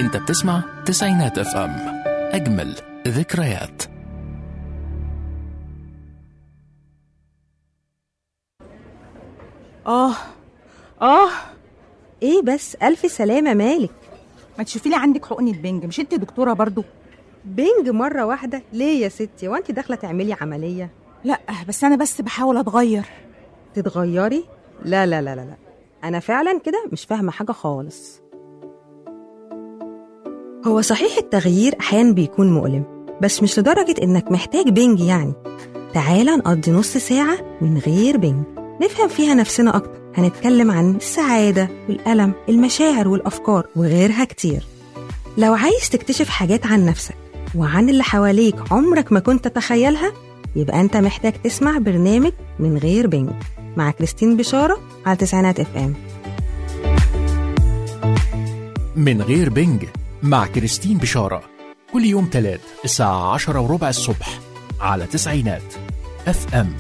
انت بتسمع تسعينات اف ام اجمل ذكريات اه اه ايه بس الف سلامه مالك ما تشوفي لي عندك حقنه بنج مش انت دكتوره برضو بنج مره واحده ليه يا ستي وانت داخله تعملي عمليه لا بس انا بس بحاول اتغير تتغيري لا لا لا لا لا انا فعلا كده مش فاهمه حاجه خالص هو صحيح التغيير احيانا بيكون مؤلم بس مش لدرجه انك محتاج بنج يعني تعالى نقضي نص ساعه من غير بنج نفهم فيها نفسنا اكتر هنتكلم عن السعاده والالم المشاعر والافكار وغيرها كتير لو عايز تكتشف حاجات عن نفسك وعن اللي حواليك عمرك ما كنت تتخيلها يبقى انت محتاج تسمع برنامج من غير بنج مع كريستين بشارة على تسعينات اف ام من غير بنج مع كريستين بشارة كل يوم تلات الساعة عشرة وربع الصبح على تسعينات اف ام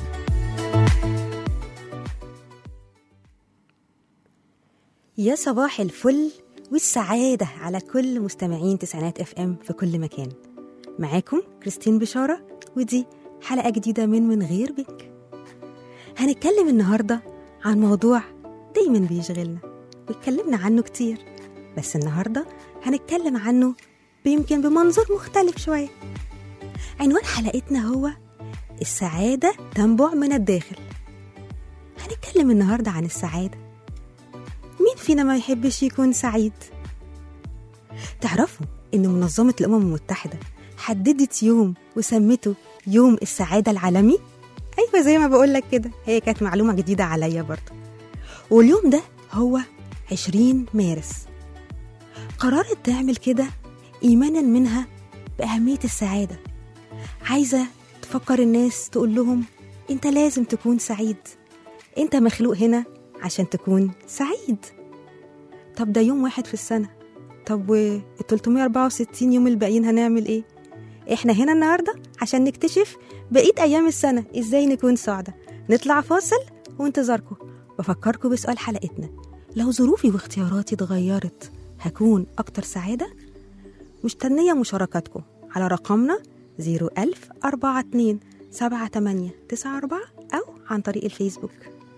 يا صباح الفل والسعادة على كل مستمعين تسعينات اف ام في كل مكان معاكم كريستين بشارة ودي حلقة جديدة من من غير بنج هنتكلم النهاردة عن موضوع دايما بيشغلنا واتكلمنا عنه كتير بس النهاردة هنتكلم عنه بيمكن بمنظور مختلف شوية عنوان حلقتنا هو السعادة تنبع من الداخل هنتكلم النهاردة عن السعادة مين فينا ما يحبش يكون سعيد؟ تعرفوا إن منظمة الأمم المتحدة حددت يوم وسمته يوم السعادة العالمي؟ أيوة زي ما بقولك كده هي كانت معلومة جديدة عليا برضه واليوم ده هو 20 مارس قررت تعمل كده إيمانا منها بأهمية السعادة عايزة تفكر الناس تقول لهم أنت لازم تكون سعيد أنت مخلوق هنا عشان تكون سعيد طب ده يوم واحد في السنة طب وال 364 يوم الباقيين هنعمل ايه؟ احنا هنا النهاردة عشان نكتشف بقية أيام السنة ازاي نكون سعداء نطلع فاصل وانتظاركم بفكركم بسؤال حلقتنا لو ظروفي واختياراتي اتغيرت هكون أكتر سعادة؟ مستنية مشاركاتكم على رقمنا 01000 42 78 94 أو عن طريق الفيسبوك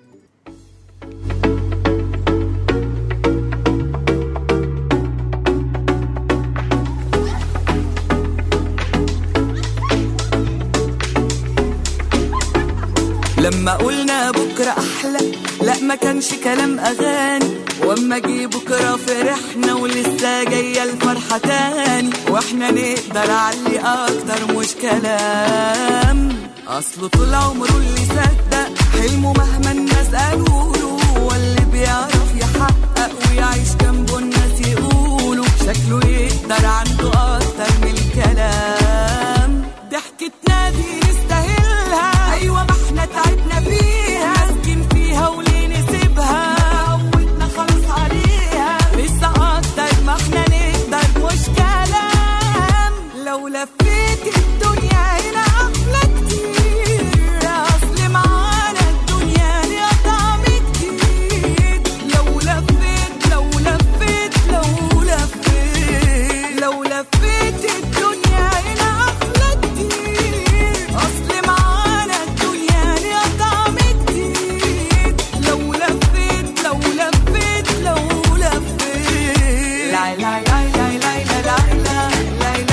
لما قلنا بكرة أحلى لا ما كانش كلام أغاني واما جه بكرة فرحنا ولسه جاية الفرحة تاني واحنا نقدر علي أكتر مش كلام أصله طول عمره اللي صدق حلمه مهما الناس قالوا له هو اللي بيعرف يحقق ويعيش جنبه الناس يقولوا شكله يقدر عنده أكتر من الكلام ضحكتنا دي نستاهلها أيوة ما احنا تعبنا فيها ماسكين فيها وليه نسيبها عودنا خلاص عليها لسه أكتر ما احنا نقدر مش كلام لو لفيت الدنيا هنا أحلى كتير أصل معانا الدنيا ليها طعم جديد لو لفيت لو لفيت لو لفيت لو لفيت الدنيا هنا أحلى كتير أصل معانا الدنيا ليها طعم جديد لو لفيت لو لفيت لو لفيت لا لا لا لا لا لا لا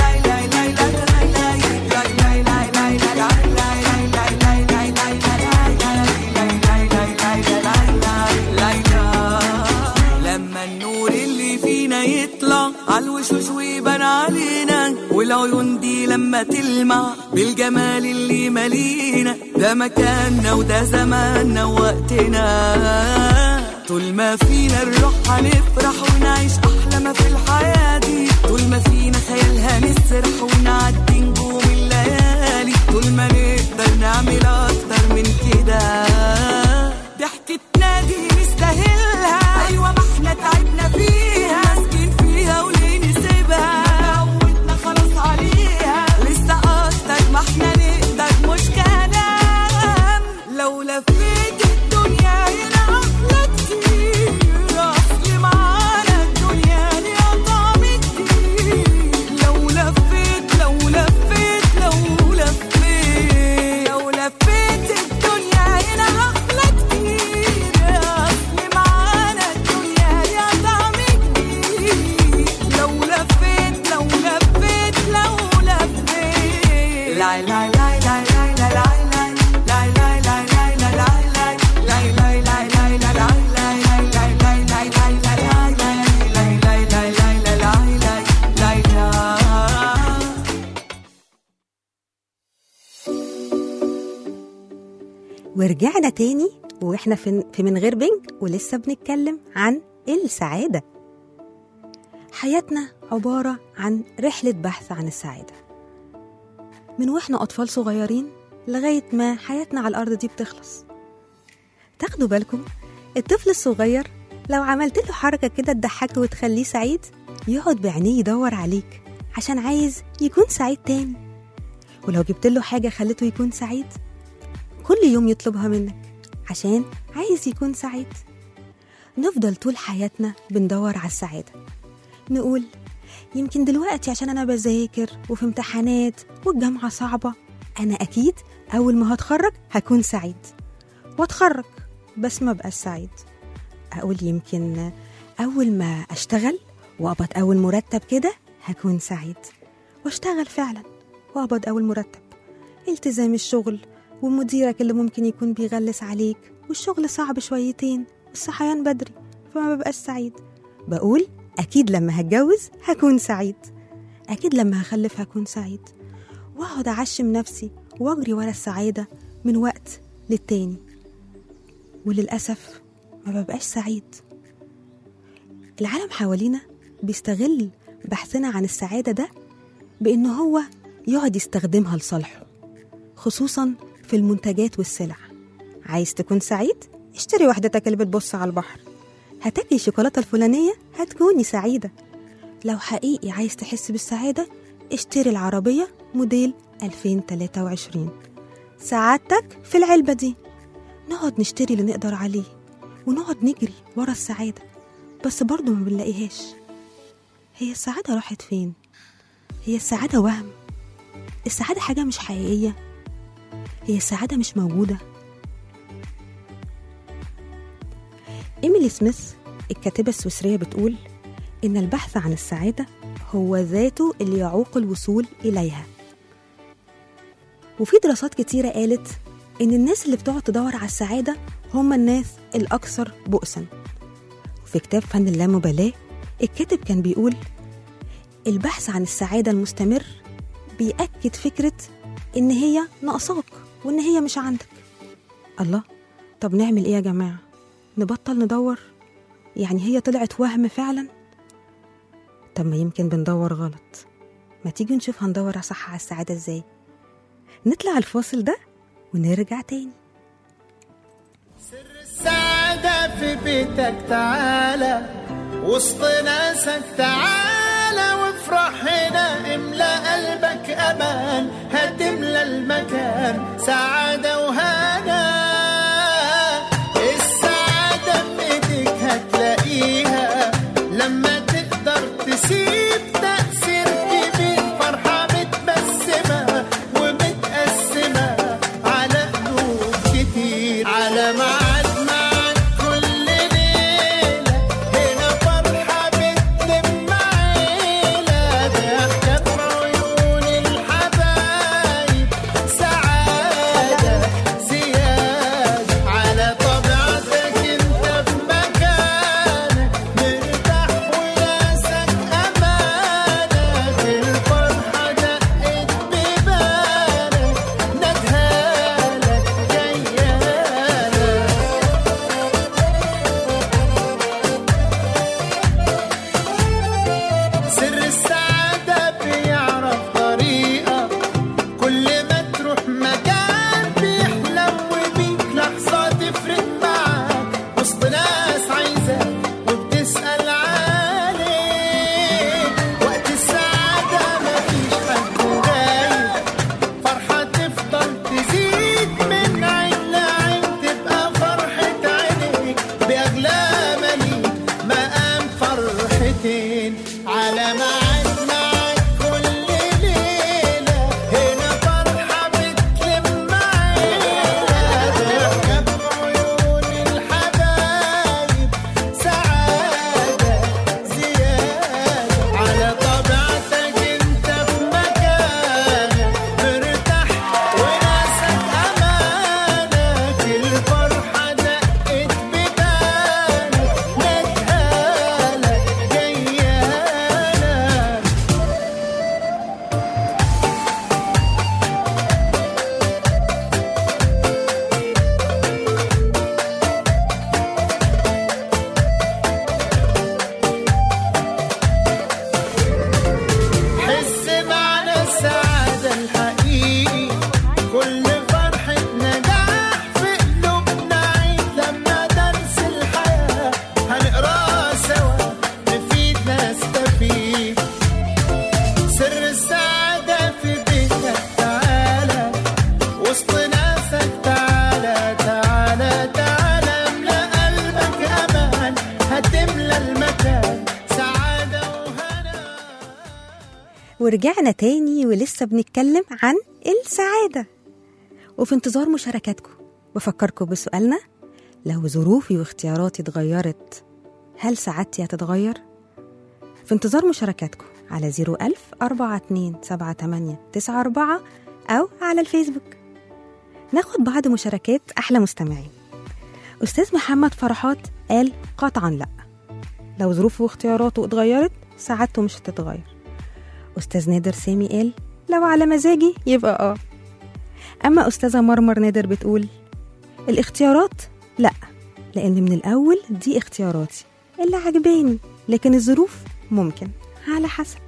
لما النور اللي فينا يطلع عالوشوش ويبان علينا والعيون دي لما تلمع بالجمال اللي مالينا ده مكاننا وده زماننا ووقتنا طول ما فينا الروح هنفرح ونعيش احلى ما في الحياه دي طول ما فينا خيالها نسرح ونعدي نجوم الليالي طول ما نقدر نعمل اكتر من كده ضحكتنا دي نستاهلها ايوه ما احنا تعبنا فيها ماسكين فيها وليه نسيبها عودنا خلاص عليها لسه اكتر ما احنا نقدر مش كلام لو لفيت الدنيا هنا احلى كتير اصل معانا الدنيا ليها طعم جديد ورجعنا تاني واحنا في في من غير بنج ولسه بنتكلم عن السعادة حياتنا عبارة عن رحلة بحث عن السعادة من واحنا أطفال صغيرين لغاية ما حياتنا على الأرض دي بتخلص تاخدوا بالكم الطفل الصغير لو عملت له حركة كده تضحكه وتخليه سعيد يقعد بعينيه يدور عليك عشان عايز يكون سعيد تاني ولو جبت له حاجة خلته يكون سعيد كل يوم يطلبها منك عشان عايز يكون سعيد نفضل طول حياتنا بندور على السعادة نقول يمكن دلوقتي عشان أنا بذاكر وفي امتحانات والجامعة صعبة أنا أكيد أول ما هتخرج هكون سعيد واتخرج بس ما بقاش سعيد أقول يمكن أول ما أشتغل وأقبض أول مرتب كده هكون سعيد واشتغل فعلا وأقبض أول مرتب التزام الشغل ومديرك اللي ممكن يكون بيغلس عليك والشغل صعب شويتين والصحيان بدري فما ببقاش سعيد بقول أكيد لما هتجوز هكون سعيد أكيد لما هخلف هكون سعيد وأقعد أعشم نفسي وأجري ورا السعادة من وقت للتاني وللأسف ما ببقاش سعيد العالم حوالينا بيستغل بحثنا عن السعادة ده بإن هو يقعد يستخدمها لصالحه خصوصا في المنتجات والسلع عايز تكون سعيد؟ اشتري وحدتك اللي بتبص على البحر هتاكلي الشوكولاتة الفلانية هتكوني سعيدة لو حقيقي عايز تحس بالسعادة اشتري العربية موديل 2023 سعادتك في العلبة دي نقعد نشتري اللي نقدر عليه ونقعد نجري ورا السعادة بس برضه ما بنلاقيهاش هي السعادة راحت فين؟ هي السعادة وهم السعادة حاجة مش حقيقية هي السعادة مش موجودة إيميلي سميث الكاتبة السويسرية بتقول إن البحث عن السعادة هو ذاته اللي يعوق الوصول إليها وفي دراسات كتيرة قالت إن الناس اللي بتقعد تدور على السعادة هم الناس الأكثر بؤسا وفي كتاب فن اللامبالاة الكاتب كان بيقول البحث عن السعادة المستمر بيأكد فكرة إن هي ناقصاك وإن هي مش عندك الله طب نعمل إيه يا جماعة نبطل ندور يعني هي طلعت وهم فعلا طب ما يمكن بندور غلط ما تيجي نشوف هندور صح على السعادة ازاي نطلع الفاصل ده ونرجع تاني السعادة في بيتك تعالى وسط ناسك تعالى وافرح هنا املى قلبك امان هتملى المكان سعادة وهنا السعادة في ايديك هتلاقيها لما تقدر تسيب تأثير كبير فرحة متبسمة ومتقسمة على قلوب كتير على ميعاد معاك كل ليلة هنا فرحة بتلم عيلة ضحكة في عيون الحبايب سعادة ورجعنا تاني ولسه بنتكلم عن السعادة وفي انتظار مشاركاتكم بفكركم بسؤالنا لو ظروفي واختياراتي اتغيرت هل سعادتي هتتغير؟ في انتظار مشاركاتكم على 01000 42 78 94 أو على الفيسبوك ناخد بعض مشاركات أحلى مستمعين أستاذ محمد فرحات قال قطعا لأ لو ظروفه واختياراته اتغيرت سعادته مش هتتغير أستاذ نادر سامي قال لو على مزاجي يبقى آه أما أستاذة مرمر نادر بتقول الاختيارات لأ لأن من الأول دي اختياراتي اللي عجباني لكن الظروف ممكن على حسب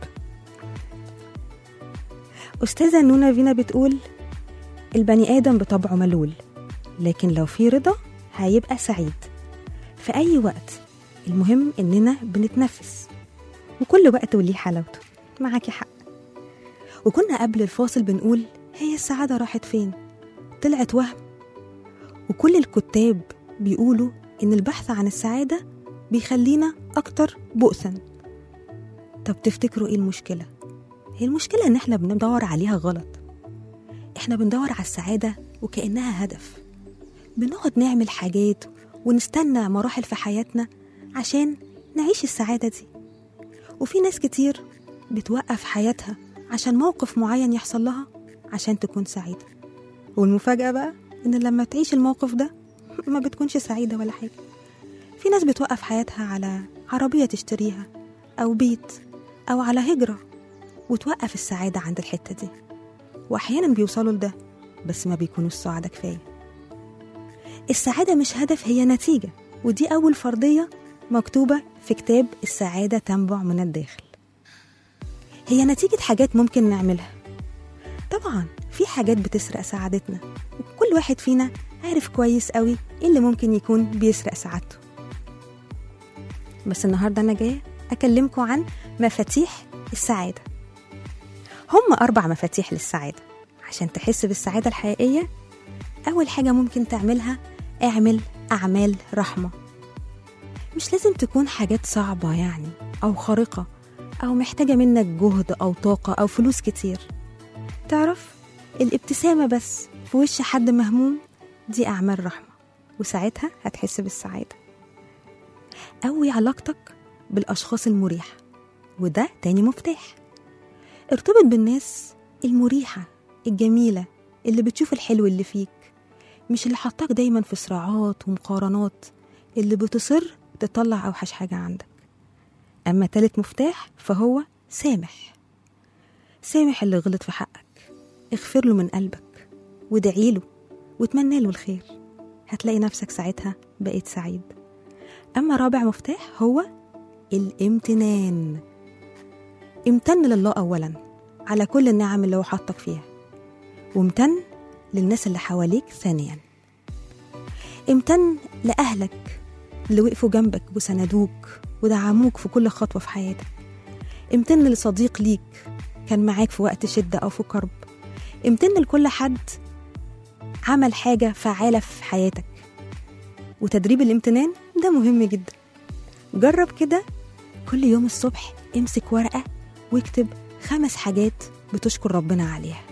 أستاذة نونا فينا بتقول البني آدم بطبعه ملول لكن لو في رضا هيبقى سعيد في أي وقت المهم إننا بنتنفس وكل وقت وليه حلاوته معاكي حق وكنا قبل الفاصل بنقول هي السعادة راحت فين طلعت وهم وكل الكتاب بيقولوا إن البحث عن السعادة بيخلينا أكتر بؤسا طب تفتكروا إيه المشكلة؟ هي المشكلة إن إحنا بندور عليها غلط إحنا بندور على السعادة وكأنها هدف بنقعد نعمل حاجات ونستنى مراحل في حياتنا عشان نعيش السعادة دي وفي ناس كتير بتوقف حياتها عشان موقف معين يحصل لها عشان تكون سعيدة والمفاجأة بقى إن لما تعيش الموقف ده ما بتكونش سعيدة ولا حاجة في ناس بتوقف حياتها على عربية تشتريها أو بيت أو على هجرة وتوقف السعادة عند الحتة دي وأحيانا بيوصلوا لده بس ما بيكونوش سعادة كفاية السعادة مش هدف هي نتيجة ودي أول فرضية مكتوبة في كتاب السعادة تنبع من الداخل هي نتيجة حاجات ممكن نعملها طبعا في حاجات بتسرق سعادتنا وكل واحد فينا عارف كويس قوي ايه اللي ممكن يكون بيسرق سعادته بس النهاردة أنا جاية أكلمكم عن مفاتيح السعادة هم أربع مفاتيح للسعادة عشان تحس بالسعادة الحقيقية أول حاجة ممكن تعملها اعمل أعمال رحمة مش لازم تكون حاجات صعبة يعني أو خارقة أو محتاجة منك جهد أو طاقة أو فلوس كتير تعرف الابتسامة بس في وش حد مهموم دي أعمال رحمة وساعتها هتحس بالسعادة قوي علاقتك بالأشخاص المريحة وده تاني مفتاح ارتبط بالناس المريحة الجميلة اللي بتشوف الحلو اللي فيك مش اللي حطاك دايما في صراعات ومقارنات اللي بتصر تطلع أوحش حاجة عندك أما تالت مفتاح فهو سامح سامح اللي غلط في حقك اغفر له من قلبك وادعي له وتمنى له الخير هتلاقي نفسك ساعتها بقيت سعيد أما رابع مفتاح هو الامتنان امتن لله أولا على كل النعم اللي هو حطك فيها وامتن للناس اللي حواليك ثانيا امتن لأهلك اللي وقفوا جنبك وسندوك ودعموك في كل خطوة في حياتك امتن لصديق ليك كان معاك في وقت شدة أو في كرب امتن لكل حد عمل حاجة فعالة في حياتك وتدريب الامتنان ده مهم جدا جرب كده كل يوم الصبح امسك ورقة واكتب خمس حاجات بتشكر ربنا عليها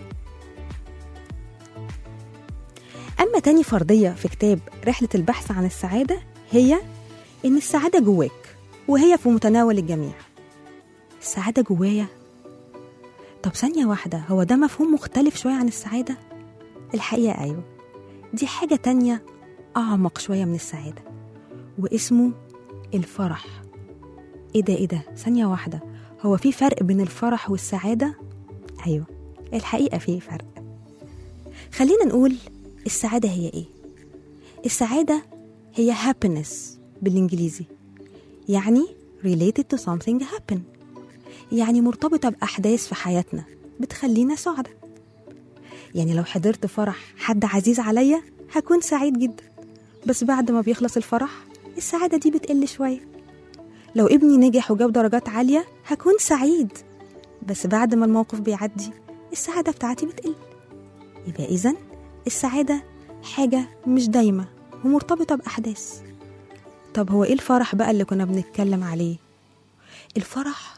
أما تاني فرضية في كتاب رحلة البحث عن السعادة هي إن السعادة جواك وهي في متناول الجميع السعادة جوايا طب ثانية واحدة هو ده مفهوم مختلف شوية عن السعادة؟ الحقيقة أيوة دي حاجة تانية أعمق شوية من السعادة واسمه الفرح إيه ده إيه ده ثانية واحدة هو في فرق بين الفرح والسعادة؟ أيوة الحقيقة في فرق خلينا نقول السعادة هي إيه؟ السعادة هي happiness بالإنجليزي يعني related to something happen يعني مرتبطة بأحداث في حياتنا بتخلينا سعداء يعني لو حضرت فرح حد عزيز عليا هكون سعيد جدا بس بعد ما بيخلص الفرح السعادة دي بتقل شوية لو ابني نجح وجاب درجات عالية هكون سعيد بس بعد ما الموقف بيعدي السعادة بتاعتي بتقل يبقى إذن السعادة حاجة مش دايمة ومرتبطة بأحداث طب هو إيه الفرح بقى اللي كنا بنتكلم عليه؟ الفرح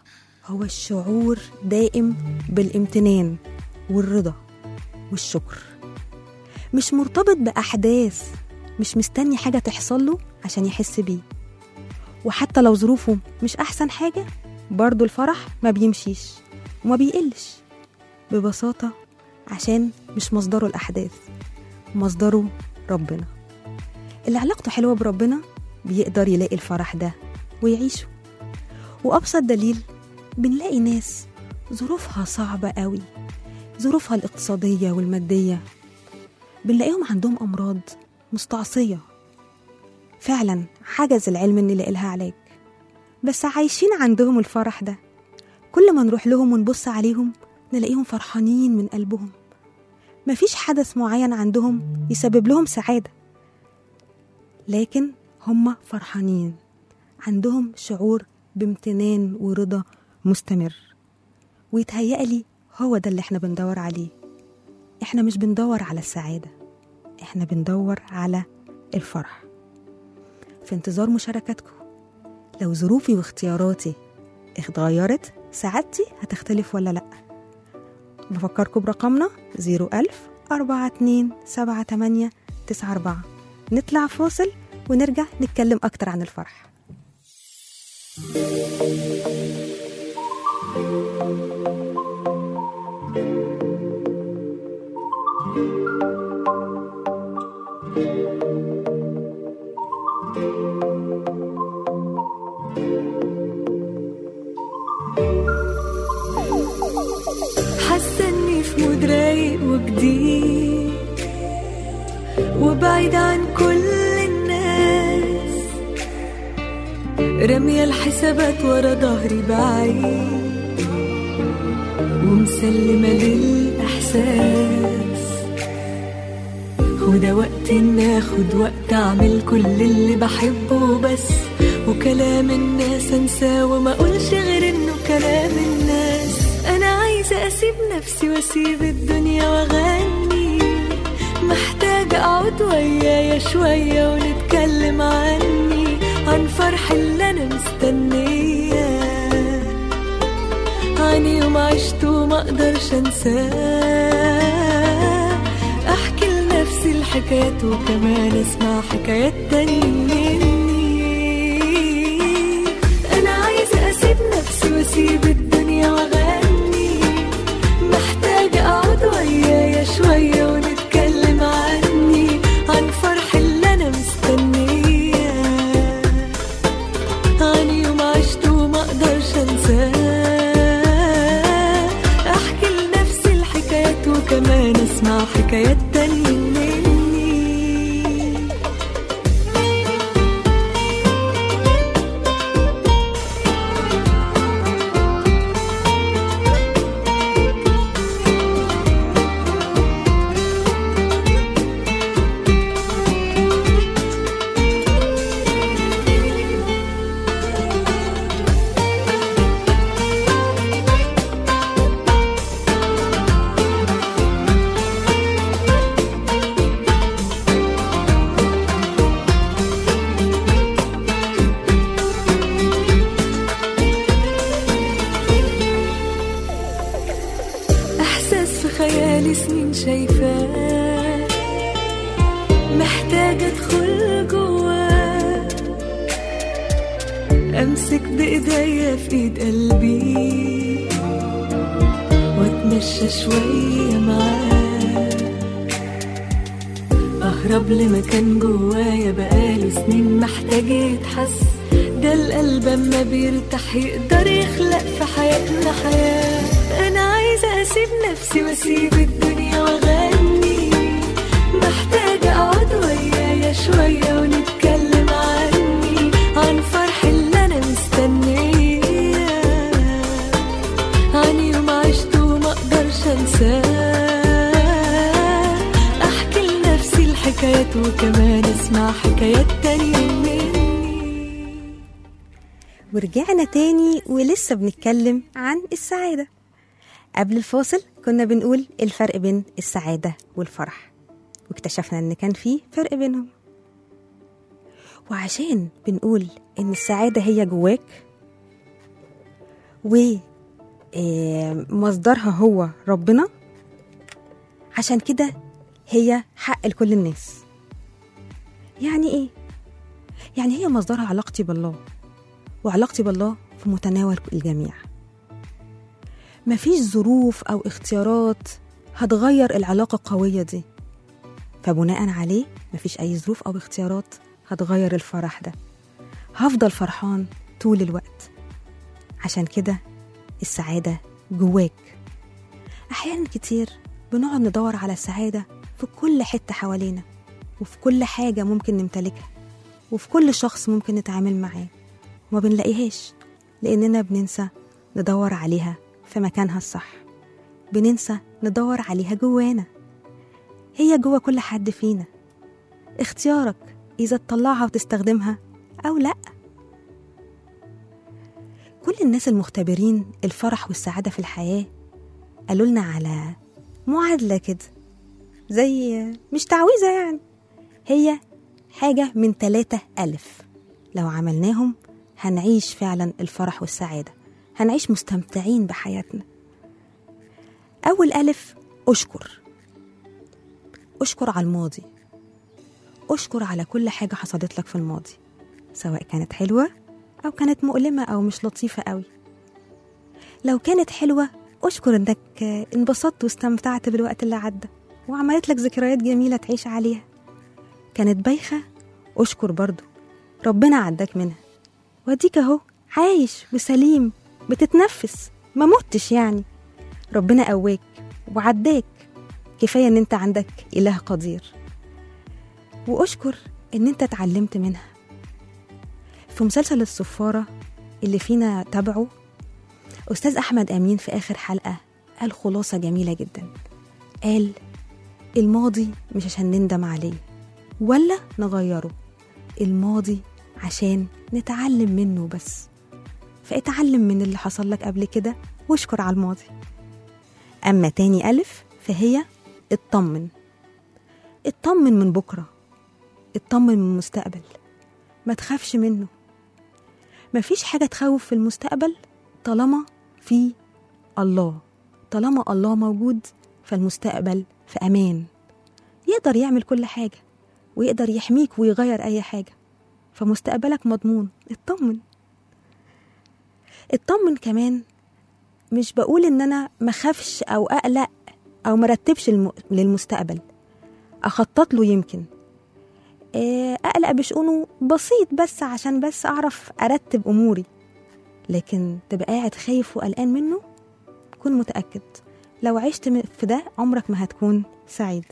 هو الشعور دائم بالامتنان والرضا والشكر مش مرتبط بأحداث مش مستني حاجة تحصل له عشان يحس بيه وحتى لو ظروفه مش أحسن حاجة برضو الفرح ما بيمشيش وما بيقلش ببساطة عشان مش مصدره الأحداث مصدره ربنا اللي علاقته حلوة بربنا بيقدر يلاقي الفرح ده ويعيشه وأبسط دليل بنلاقي ناس ظروفها صعبة قوي ظروفها الاقتصادية والمادية بنلاقيهم عندهم أمراض مستعصية فعلا حجز العلم إن يلاقي لها علاج بس عايشين عندهم الفرح ده كل ما نروح لهم ونبص عليهم نلاقيهم فرحانين من قلبهم مفيش حدث معين عندهم يسبب لهم سعادة لكن هم فرحانين عندهم شعور بامتنان ورضا مستمر ويتهيألي هو ده اللي احنا بندور عليه احنا مش بندور على السعادة احنا بندور على الفرح في انتظار مشاركتكم لو ظروفي واختياراتي اتغيرت سعادتي هتختلف ولا لأ بفكركم برقمنا 01000 42 78 94 نطلع فاصل ونرجع نتكلم أكتر عن الفرح حاسه اني في مود رايق وجديد وبعيد عن كل الناس رامية الحسابات ورا ظهري بعيد ومسلمة للإحساس وده وقت إن آخد وقت أعمل كل اللي بحبه بس وكلام الناس أنساه وما أقولش غير إنه كلام الناس أنا عايزة أسيب نفسي وأسيب الدنيا وأغني محتاجة أقعد ويايا شوية ونتكلم عني عن فرح اللي أنا مستنياه عن يوم عشته وما أقدرش أنساه أحكي لنفسي الحكايات وكمان أسمع حكايات تانية مني أنا عايزة أسيب نفسي وأسيب الدنيا وأغني محتاجة أقعد ويايا شوية ونتكلم عني عن فرح اللي أنا مستنياه عن يوم عشته وما أقدرش أنساه أحكي لنفسي الحكايات وكمان أسمع حكايات تانية مني إحساس في خيالي سنين شايفاه محتاجة أدخل جواه أمسك بإيديا في إيد قلبي وأتمشى شوية معاه أهرب لمكان جوايا بقاله سنين محتاج يتحس ده القلب أما بيرتاح يقدر يخلق في حياتنا حياة أنا عايزة أسيب نفسي وأسيب الدنيا وأغني محتاجة أقعد ويايا شوية ونتكلم عني عن فرح اللي أنا مستنياه عن يوم عشته وما أقدرش أنساه أحكي لنفسي الحكايات وكمان أسمع حكايات تانية مني ورجعنا تاني ولسه بنتكلم عن السعادة قبل الفاصل كنا بنقول الفرق بين السعادة والفرح واكتشفنا ان كان في فرق بينهم وعشان بنقول ان السعادة هي جواك آه، مصدرها هو ربنا عشان كده هي حق لكل الناس يعني ايه يعني هي مصدرها علاقتي بالله وعلاقتي بالله في متناول الجميع مفيش ظروف او اختيارات هتغير العلاقة القوية دي فبناء عليه مفيش اي ظروف او اختيارات هتغير الفرح ده هفضل فرحان طول الوقت عشان كده السعادة جواك أحيانا كتير بنقعد ندور على السعادة في كل حتة حوالينا وفي كل حاجة ممكن نمتلكها وفي كل شخص ممكن نتعامل معاه وما بنلاقيهاش لأننا بننسى ندور عليها في مكانها الصح بننسى ندور عليها جوانا هي جوا كل حد فينا اختيارك إذا تطلعها وتستخدمها أو لأ كل الناس المختبرين الفرح والسعادة في الحياة قالوا لنا على معادلة كده زي مش تعويذة يعني هي حاجة من ثلاثة ألف لو عملناهم هنعيش فعلا الفرح والسعادة هنعيش مستمتعين بحياتنا أول ألف أشكر أشكر على الماضي أشكر على كل حاجة حصلت لك في الماضي سواء كانت حلوة أو كانت مؤلمة أو مش لطيفة قوي لو كانت حلوة أشكر إنك انبسطت واستمتعت بالوقت اللي عدى وعملت لك ذكريات جميلة تعيش عليها كانت بايخة أشكر برضو ربنا عداك منها واديك أهو عايش وسليم بتتنفس ما متش يعني ربنا قواك وعداك كفاية إن أنت عندك إله قدير وأشكر إن أنت اتعلمت منها في مسلسل الصفارة اللي فينا تابعه أستاذ أحمد أمين في آخر حلقة قال خلاصة جميلة جدا قال الماضي مش عشان نندم عليه ولا نغيره الماضي عشان نتعلم منه بس فاتعلم من اللي حصل لك قبل كده واشكر على الماضي أما تاني ألف فهي اطمن اطمن من بكرة اطمن من المستقبل ما تخافش منه مفيش حاجة تخوف في المستقبل طالما في الله طالما الله موجود فالمستقبل في أمان يقدر يعمل كل حاجة ويقدر يحميك ويغير أي حاجة فمستقبلك مضمون اطمن اطمن كمان مش بقول ان انا مخافش او اقلق او مرتبش الم... للمستقبل اخطط له يمكن آه، اقلق بشؤونه بسيط بس عشان بس اعرف ارتب اموري لكن تبقى قاعد خايف وقلقان منه كن متاكد لو عشت م- في ده عمرك ما هتكون سعيد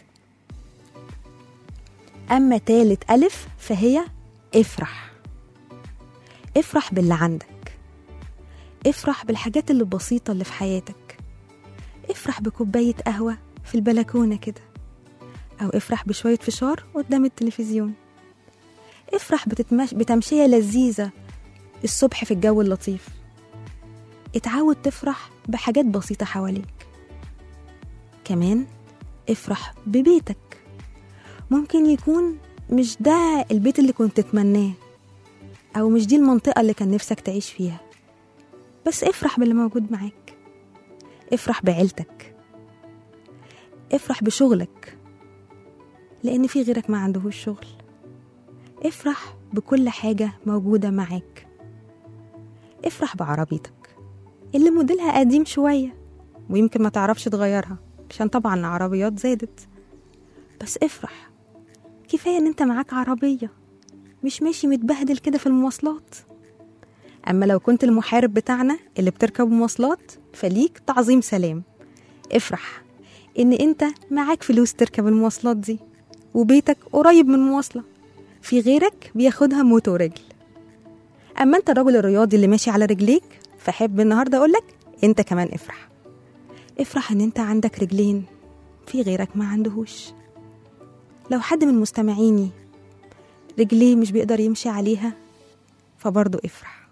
اما تالت الف فهي افرح افرح باللي عندك افرح بالحاجات اللي بسيطة اللي في حياتك افرح بكوباية قهوة في البلكونة كده أو افرح بشوية فشار قدام التلفزيون افرح بتتمش... بتمشية لذيذة الصبح في الجو اللطيف اتعود تفرح بحاجات بسيطة حواليك كمان افرح ببيتك ممكن يكون مش ده البيت اللي كنت تتمناه أو مش دي المنطقة اللي كان نفسك تعيش فيها بس افرح باللي موجود معاك افرح بعيلتك افرح بشغلك لأن في غيرك ما عندهوش شغل افرح بكل حاجة موجودة معاك افرح بعربيتك اللي موديلها قديم شوية ويمكن ما تعرفش تغيرها عشان طبعا العربيات زادت بس افرح كفاية ان انت معاك عربية مش ماشي متبهدل كده في المواصلات أما لو كنت المحارب بتاعنا اللي بتركب مواصلات فليك تعظيم سلام افرح إن أنت معاك فلوس تركب المواصلات دي وبيتك قريب من مواصلة في غيرك بياخدها موت ورجل أما أنت الرجل الرياضي اللي ماشي على رجليك فحب النهاردة أقولك أنت كمان افرح افرح إن أنت عندك رجلين في غيرك ما عندهوش لو حد من مستمعيني رجليه مش بيقدر يمشي عليها فبرضه افرح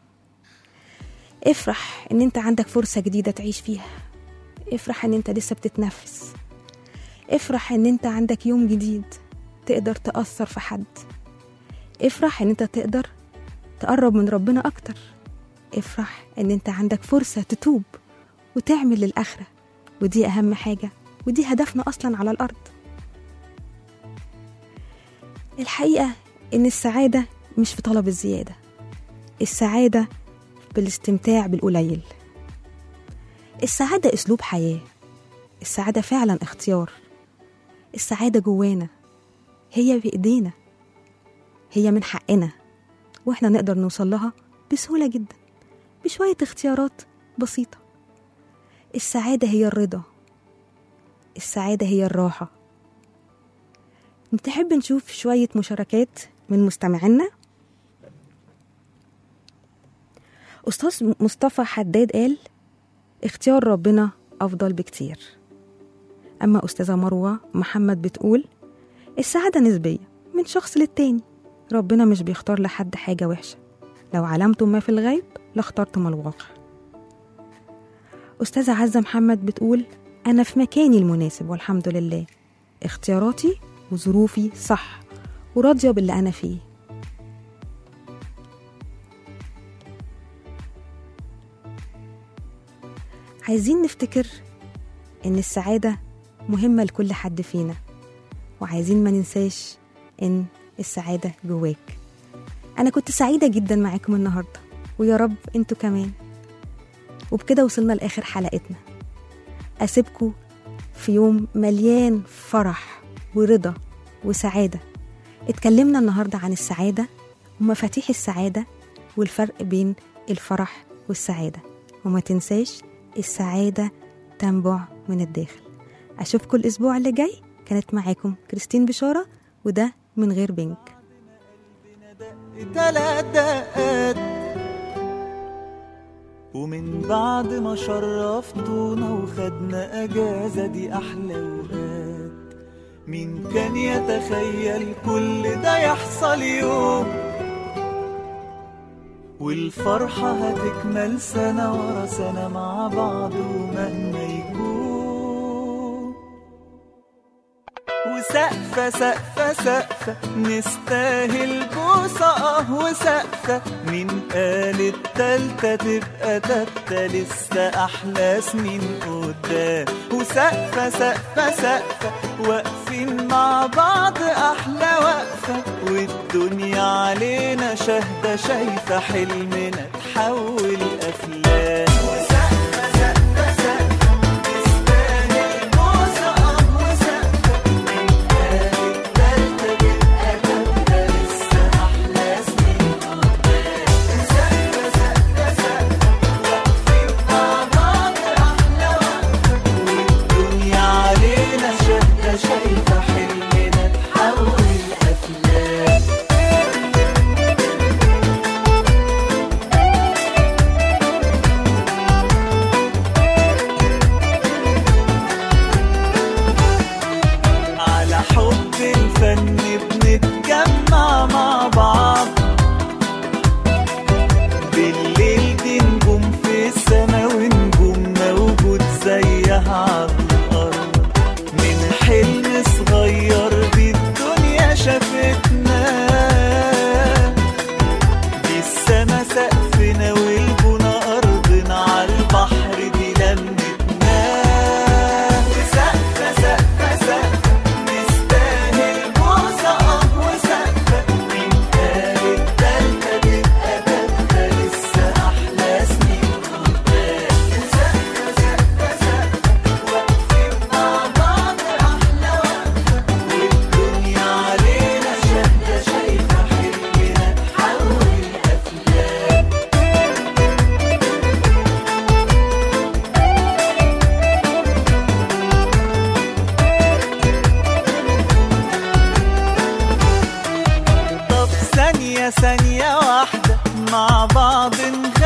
افرح ان انت عندك فرصة جديدة تعيش فيها افرح ان انت لسه بتتنفس افرح ان انت عندك يوم جديد تقدر تأثر في حد افرح ان انت تقدر تقرب من ربنا اكتر افرح ان انت عندك فرصة تتوب وتعمل للآخرة ودي أهم حاجة ودي هدفنا أصلا على الأرض الحقيقة إن السعادة مش في طلب الزيادة السعادة بالاستمتاع بالقليل السعادة أسلوب حياة السعادة فعلا اختيار السعادة جوانا هي بإيدينا هي من حقنا واحنا نقدر نوصل لها بسهولة جدا بشوية اختيارات بسيطة السعادة هي الرضا السعادة هي الراحة نحب نشوف شوية مشاركات من مستمعينا أستاذ مصطفى حداد قال اختيار ربنا أفضل بكتير أما أستاذة مروة محمد بتقول السعادة نسبية من شخص للتاني ربنا مش بيختار لحد حاجة وحشة لو علمتم ما في الغيب لاخترتم الواقع أستاذة عزة محمد بتقول أنا في مكاني المناسب والحمد لله اختياراتي وظروفي صح وراضية باللي أنا فيه عايزين نفتكر إن السعادة مهمة لكل حد فينا وعايزين ما ننساش إن السعادة جواك أنا كنت سعيدة جدا معاكم النهاردة ويا رب انتوا كمان وبكده وصلنا لآخر حلقتنا أسيبكم في يوم مليان فرح ورضا وسعادة اتكلمنا النهاردة عن السعادة ومفاتيح السعادة والفرق بين الفرح والسعادة وما تنساش السعادة تنبع من الداخل أشوفكم الأسبوع اللي جاي كانت معاكم كريستين بشارة وده من غير بنك تلات دقات ومن بعد ما شرفتونا وخدنا اجازه دي احلى اوقات مين كان يتخيل كل ده يحصل يوم والفرحة هتكمل سنة ورا سنة مع بعض ومهما يكون وسقفة سقفة سقفة نستاهل بوسة اه وسقفة مين قال التالتة تبقى تالتة لسه أحلى سنين قدام وسقفة سقفة سقفة واقفين مع بعض أحلى وقفة والدنيا علينا شاهدة شايفة حلمنا تحول أفلام وسقفة سقفة سقفة نستاهل بوسة اه وسقفة مين قال التالتة تبقى تالتة لسه أحلى سنين قدام سقفة سقفة سقفة واقفين مع بعض أحلى وقفة والدنيا علينا شاهدة شايفة حلمنا تحول أفلام على حب الفن بنتجمع مع بعض بالليل دي نجوم في السما ونجوم موجود زيها على الأرض من حلم صغير دي الدنيا شافتنا دي السما سقفنا والبنا أرضنا على البحر دي لمتنا وسقفة سقفة سقفة نستاهل بوسة اه وسقفة مين قال التالتة تبقى تالتة لسه أحلى سنين قدام وسقفة سقفة سقفة واقفين مع بعض أحلى وقفة والدنيا علينا شاهدة شايفة حلمنا تحول أفلام طب ثانية ثانية واحدة مع بعض نغني